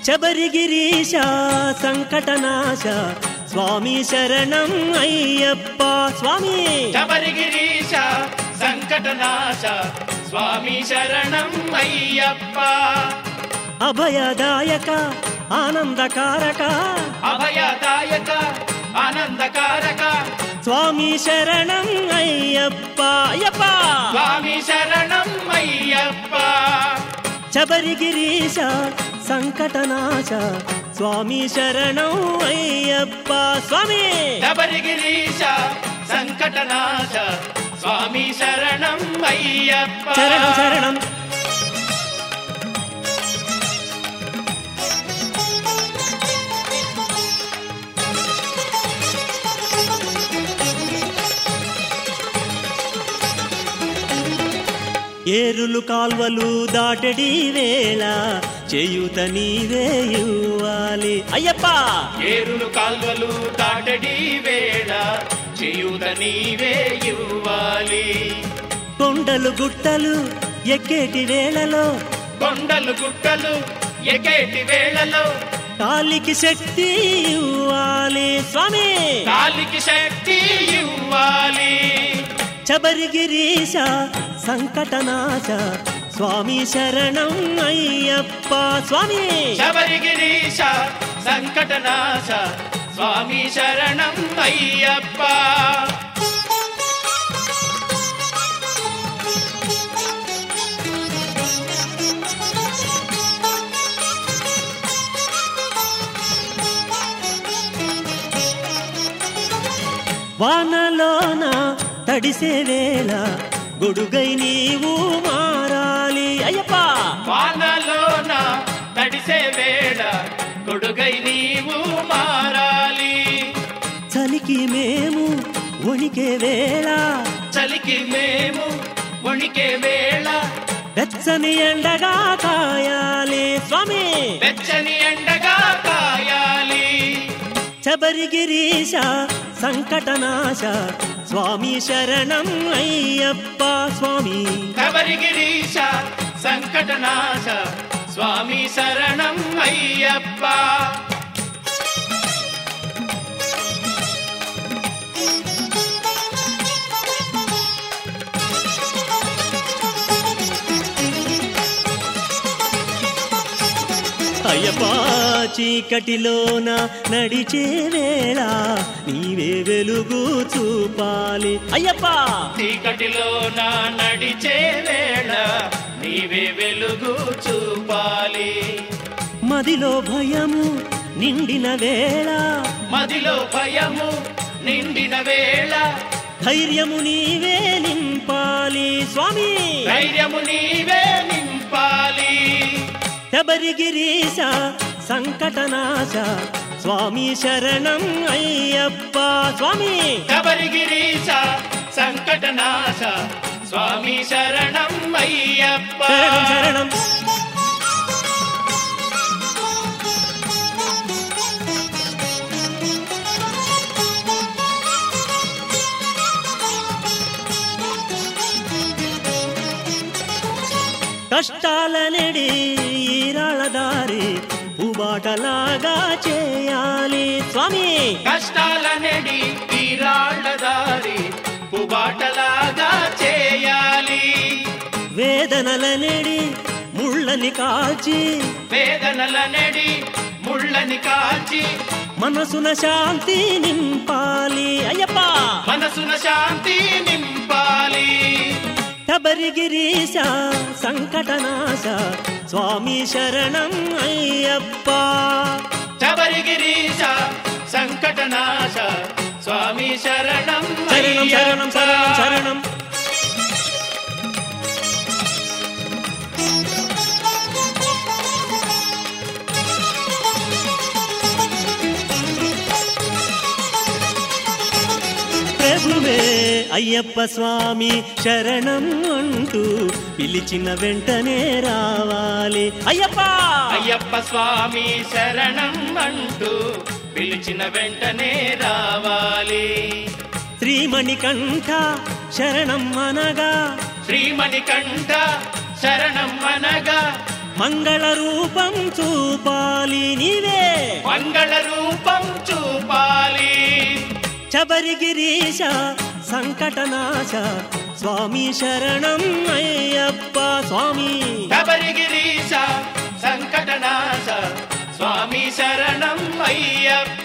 శబరిగిరీశ సంకటనాశ స్వామి శరణం అయ్యప్ప స్వామి శబరిగిరీశ సంకటనాశ స్వామి శరణం అయ్యప్ప అభయదాయక ఆనందకారక అభయదాయక ఆనందకారక స్వామి శరణం అయ్యప్ప అయ్యప్ప స్వామి శరణం అయ్యప్ప శబరిగిరీశ సంకటనాశ స్వామి శరణం అయ్యప్ప స్వామి శబరిగిరీశ సంకటనాశ స్వామి శరణం అయ్యప్ప శరణం శరణం ఏరులు కాల్వలు దాటడి వేళ చేయుత నీవే ఇవ్వాలి అయ్యప్ప ఏరులు కాల్వలు దాటడి వేళ చేయుత నీవే ఇవ్వాలి కొండలు గుట్టలు ఎక్కేటి వేళలో కొండలు గుట్టలు ఎకేటి వేళలో కాలికి శక్తి ఇవ్వాలి స్వామి కాలికి శక్తి ఇవ్వాలి శబరిగిరీశ సంకటనాశ స్వామి శరణం అయ్యప్ప స్వామి శబరిగిరీశ సంకటనాశ స్వామి శరణం అయ్యప్ప వానలోన తడిసే వేళ గొడుగై నీవు మారాలి అయ్యప్ప వానలోన తడిసే వేళ గొడుగై నీవు మారాలి చలికి మేము వణికే వేళ చలికి మేము వణికే వేళ వెచ్చని ఎండగా కాయాలి స్వామి వెచ్చని ఎండగా కాయాలి శబరిగిరీశ సంకటనాశ స్వామి శరణం అయ్యప్ప స్వామి శబరిగిరీశ సంకటనాశ స్వామి శరణం అయ్యప్ప అయ్యప్ప చీకటిలోన నడిచే వేళ నీవే వెలుగు చూపాలి అయ్యప్ప చీకటిలో నా నడిచే వేళ నీవే వెలుగు చూపాలి మదిలో భయము నిండిన వేళ మదిలో భయము నిండిన వేళ ధైర్యము నీవే నింపాలి స్వామి ధైర్యము నీవే నింపాలి శబరిగిరీశ సంకటనాశ స్వామి శరణం అయ్యప్ప స్వామి శబరిగిరీశ సంకటనాశ స్వామి శరణం అయ్యప్ప శరణం శరణం కష్టాలనడి ఈరాళ దారి ఉబాటలాగా చేయాలి స్వామి కష్టాలనడి తీరాళ్ళ దారి పుబాటలాగా చేయాలి వేదనలనడి ముళ్ళని కాల్చి వేదనలనడి ముళ్ళని కాల్చి మనసున శాంతి నింపాలి అయ్యప్ప మనసున శాంతి నింపాలి శబరిగిరీశ సంకటనాశ స్వామి శరణం అయ్యప్ప శబరిగిరీశ సంకటనాశ స్వామి శరణం శరణం శరణం శరణం అయ్యప్ప. శరణం ప్రభువే అయ్యప్ప స్వామి శరణం అంటూ పిలిచిన వెంటనే రావాలి అయ్యప్ప అయ్యప్ప స్వామి శరణం అంటూ పిలిచిన వెంటనే రావాలి శ్రీమణికంఠ శరణం అనగా శ్రీమణికంఠ శరణం అనగా మంగళ రూపం చూపాలి నీవే మంగళ రూపం చూపాలి శబరిగిరీశ సంకటనాశ స్వామి శరణం అయ్యప్ప స్వామి శబరిగిరీశ సంకటనాశ స్వామి శరణం అయ్యప్ప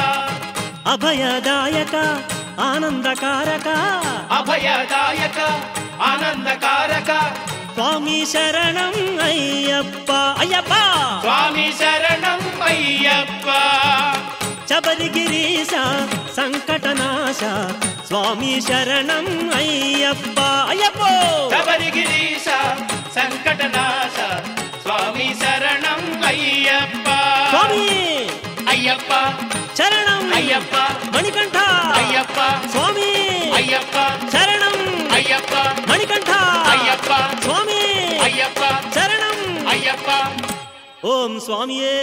అభయదాయక ఆనందకారక అభయదాయక ఆనందకారక స్వామి శరణం అయ్యప్ప అయ్యప్ప స్వామి శరణం అయ్యప్ప శబరిగిరీశ సంకటనాశ స్వామి శరణం అయ్యప్ప అయ్యప్ప శబరిగిరీశ సంకటనాశ స్వామి శరణం అయ్యప్ప స్వామి అయ్యప్ప శరణం అయ్యప్ప మణికంఠ అయ్యప్ప స్వామి అయ్యప్ప శరణం అయ్యప్ప మణికంఠ అయ్యప్ప స్వామి అయ్యప్ప శరణం అయ్యప్ప ఓం స్వామియే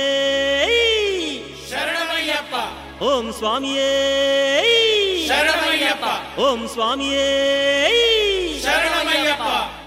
శరణమయ్యప్ప ఓం స్వామియే శరణమయ్యప్ప ఓం స్వామియే శరణమయ్యప్ప